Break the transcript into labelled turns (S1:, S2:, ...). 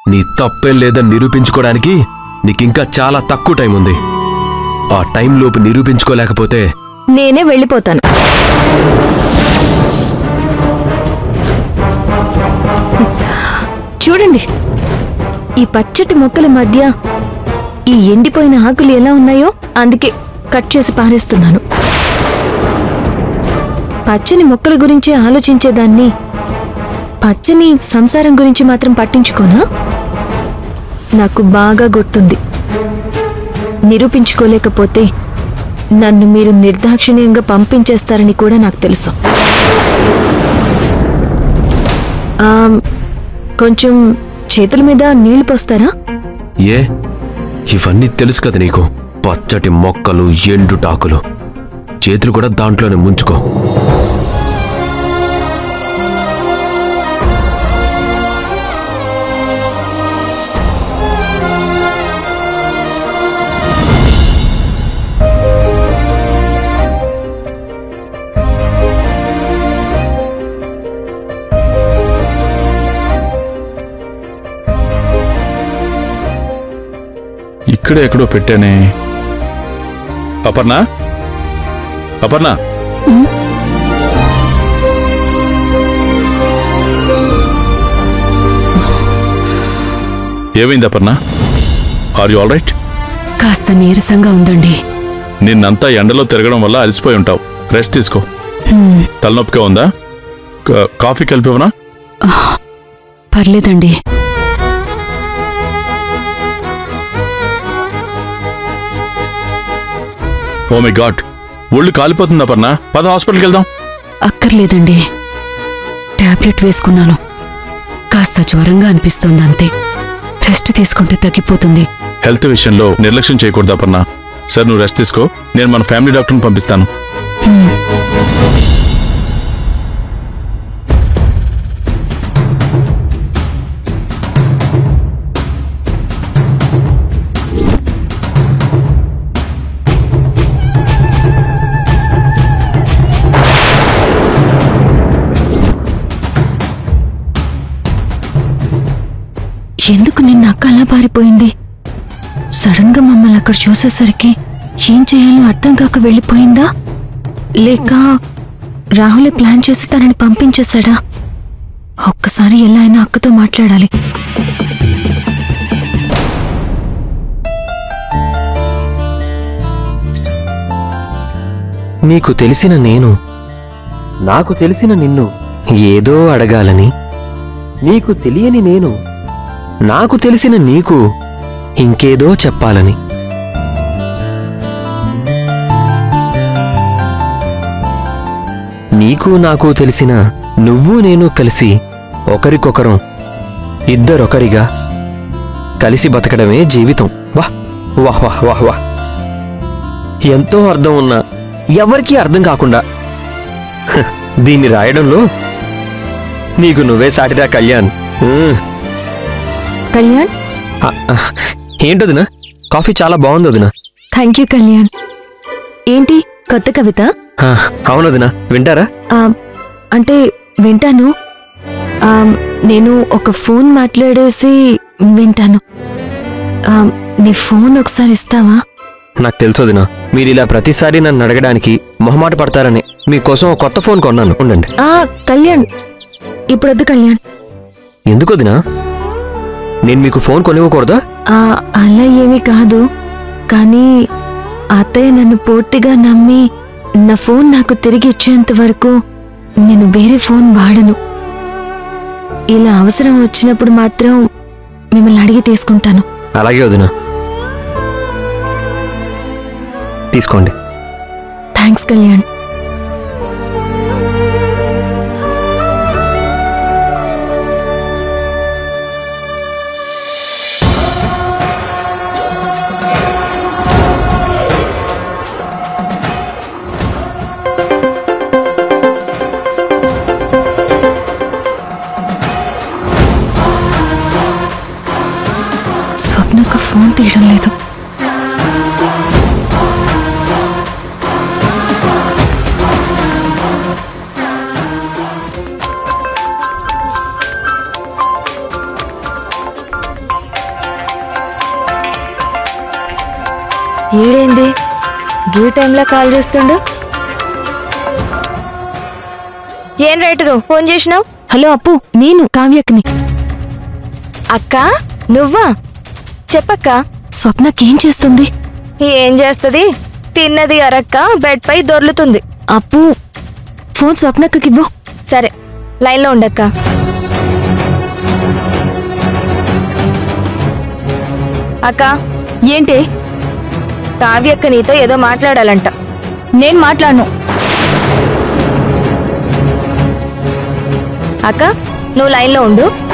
S1: నీ తప్పేం లేదని నిరూపించుకోవడానికి నీకింకా చాలా తక్కువ టైం ఉంది ఆ టైంలోపు నిరూపించుకోలేకపోతే
S2: నేనే వెళ్ళిపోతాను చూడండి ఈ పచ్చటి మొక్కల మధ్య ఈ ఎండిపోయిన ఆకులు ఎలా ఉన్నాయో అందుకే కట్ చేసి పారేస్తున్నాను పచ్చని మొక్కల గురించి ఆలోచించేదాన్ని పచ్చని సంసారం గురించి మాత్రం పట్టించుకోనా నాకు బాగా గుర్తుంది నిరూపించుకోలేకపోతే నన్ను మీరు నిర్దాక్షిణ్యంగా పంపించేస్తారని కూడా నాకు తెలుసు ఆమ్, కొంచెం చేతుల మీద నీళ్లు పోస్తారా
S1: ఏ ఇవన్నీ తెలుసు కదా నీకు పచ్చటి మొక్కలు ఎండుటాకులు చేతులు కూడా దాంట్లోనే ముంచుకో
S3: ఇక్కడే ఎక్కడో పెట్టానే అపర్ణ అపర్ణ ఏమైంది Aparna are you all right
S4: కాస్త నీరసంగా ఉందండి
S3: నిన్నంతా ఎండలో తిరగడం వల్ల అలసిపోయి ఉంటావు రెస్ట్ తీసుకో
S4: హ్మ్,
S3: తలనొప్పిగా ఉందా కా- కాఫీ కలిపివనా
S4: పర్లేదండి
S3: ఓ మై గాడ్ ఒళ్ళు కాలిపోతుంది అపర్ణ పద హాస్పిటల్కి వెళ్దాం
S4: అక్కర్లేదండి టాబ్లెట్ వేసుకున్నాను కాస్త జ్వరంగా అనిపిస్తోంది అంతే రెస్ట్ తీసుకుంటే తగ్గిపోతుంది
S3: హెల్త్ విషయంలో నిర్లక్ష్యం చేయకూడదు అపర్ణ సరే నువ్వు రెస్ట్ తీసుకో నేను మన ఫ్యామిలీ డాక్టర్ని పంపిస్తాను
S4: హ్మ్,
S2: ఎందుకు నిన్న అక్క అలా పారిపోయింది సడన్ గా మమ్మల్ని అక్కడ చూసేసరికి ఏం చేయాలో అర్థం కాక వెళ్ళిపోయిందా లేక రాహులే ప్లాన్ చేసి తనని పంపించేశాడా ఒక్కసారి ఎలా అయినా అక్కతో మాట్లాడాలి
S5: నీకు తెలిసిన నేను నాకు తెలిసిన నిన్ను ఏదో అడగాలని నీకు తెలియని నేను నాకు తెలిసిన నీకు ఇంకేదో చెప్పాలని నీకు నాకు తెలిసిన నువ్వు నేను కలిసి ఒకరికొకరం ఇద్దరొకరిగా కలిసి బతకడమే జీవితం వాహ్ వాహ్ వాహ్ వాహ్ వాహ్ ఎంతో అర్థం ఉన్నా ఎవరికీ అర్థం కాకుండా హ, దీన్ని రాయడంలో నీకు నువ్వే సాటిరా కళ్యాణ్ ఉమ్,
S2: కళ్యాణ్
S5: ఆ, ఆ, ఏంటొదినా కాఫీ చాలా బాగుంది వదినా
S2: థ్యాంక్ యూ కళ్యాణ్ ఏంటి కొత్త కవిత
S5: ఆ, అవునొదినా వింటారా
S2: ఆ, అంటే వింటాను ఆ, నేను ఒక ఫోన్ మాట్లాడేసి వింటాను ఆ, నీ ఫోన్ ఒకసారి ఇస్తావా
S5: నాకు తెలుసు వదినా మీరు ఇలా ప్రతిసారి నన్ను అడగడానికి మొహమాట పడతారని మీకోసం ఒక కొత్త ఫోన్ కొన్నాను ఉండండి
S2: ఆ కళ్యాణ్ ఇప్పుడొద్దు కళ్యాణ్
S5: ఎందుకు వదినా నేను మీకు ఫోన్ కొనివ్వకూడదా
S2: ఆ, అలా ఏమీ కాదు కానీ అత్తయ్య నన్ను పూర్తిగా నమ్మి నా ఫోన్ నాకు తిరిగి ఇచ్చేంత వరకు నేను వేరే ఫోన్ వాడను ఇలా అవసరం వచ్చినప్పుడు మాత్రం మిమ్మల్ని అడిగి తీసుకుంటాను
S5: అలాగే వదినా తీసుకోండి
S2: థ్యాంక్స్ కళ్యాణ్ స్వప్నకు ఫోన్ తీయడం లేదు ఈడేంది గీ టైంలో కాల్ చేస్తుండు ఏం రైటరు ఫోన్ చేసినావు
S4: హలో అప్పు నేను కావ్యక్ని
S2: అక్క నువ్వా చెప్పక్క
S4: స్వప్నకేం చేస్తుంది
S2: ఏం చేస్తది తిన్నది అరక్క బెడ్ పై దొర్లుతుంది
S4: అప్పు ఫోన్ స్వప్నక్కకివ్వు
S2: సరే లైన్లో ఉండక్క అక్క
S4: ఏంటి
S2: కావ్యక్క నీతో ఏదో మాట్లాడాలంట
S4: నేను మాట్లాడను
S2: అక్క నువ్వు లైన్లో ఉండు